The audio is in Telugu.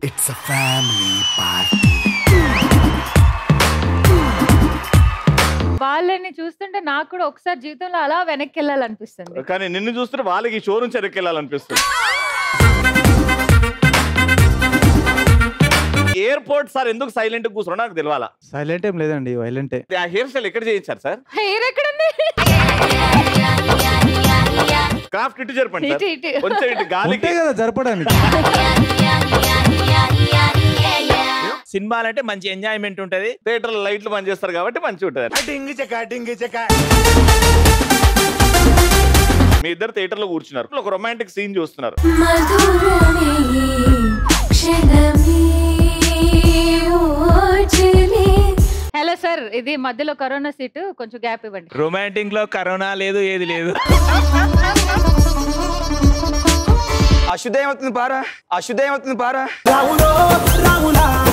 It's a family party. వాళ్ళని చూస్తుంటే నాకు కూడా ఒకసారి జీవితంలో అలా వెనక్కి వెళ్ళాలనిపిస్తుంది కానీ నిన్ను చూస్తుంటే వాళ్ళకి షో నుంచి వెనక్కి వెళ్ళాలనిపిస్తుంది ఎయిర్పోర్ట్ సార్ ఎందుకు సైలెంట్ కూర్చున్నా నాకు తెలియాలా సైలెంట్ ఏం లేదండి వైలెంటే ఆ హెయిర్ స్టైల్ ఎక్కడ చేయించారు సార్ హెయిర్ ఎక్కడుంది క్రాఫ్ట్ ఇటు జరపండి సార్ ఇటు, ఇటు. కొంచెం ఇటు గాలికి ఉంటే కదా జరపడానికి సినిమాలంటే మంచి ఎంజాయ్మెంట్ ఉంటది థియేటర్ లైట్లు బంద్ చేస్తారు కాబట్టి మంచిగా ఉంటుంది డింగి చెక్క డింగి చెక్క మీ ఇద్దరు థియేటర్ లో కూర్చున్నారు ఒక రొమాంటిక్ సీన్ చూస్తున్నారు మధురమే క్షణమే ఓచలే హలో సార్ ఇది మధ్యలో కరోనా సీటు కొంచెం గ్యాప్ ఇవ్వండి రొమాంటిక్ లో కరోనా లేదు ఏది లేదు అశుద్ధం అవుతుంది పారా అశుద్ధం అవుతుంది పారా రావులో రావులా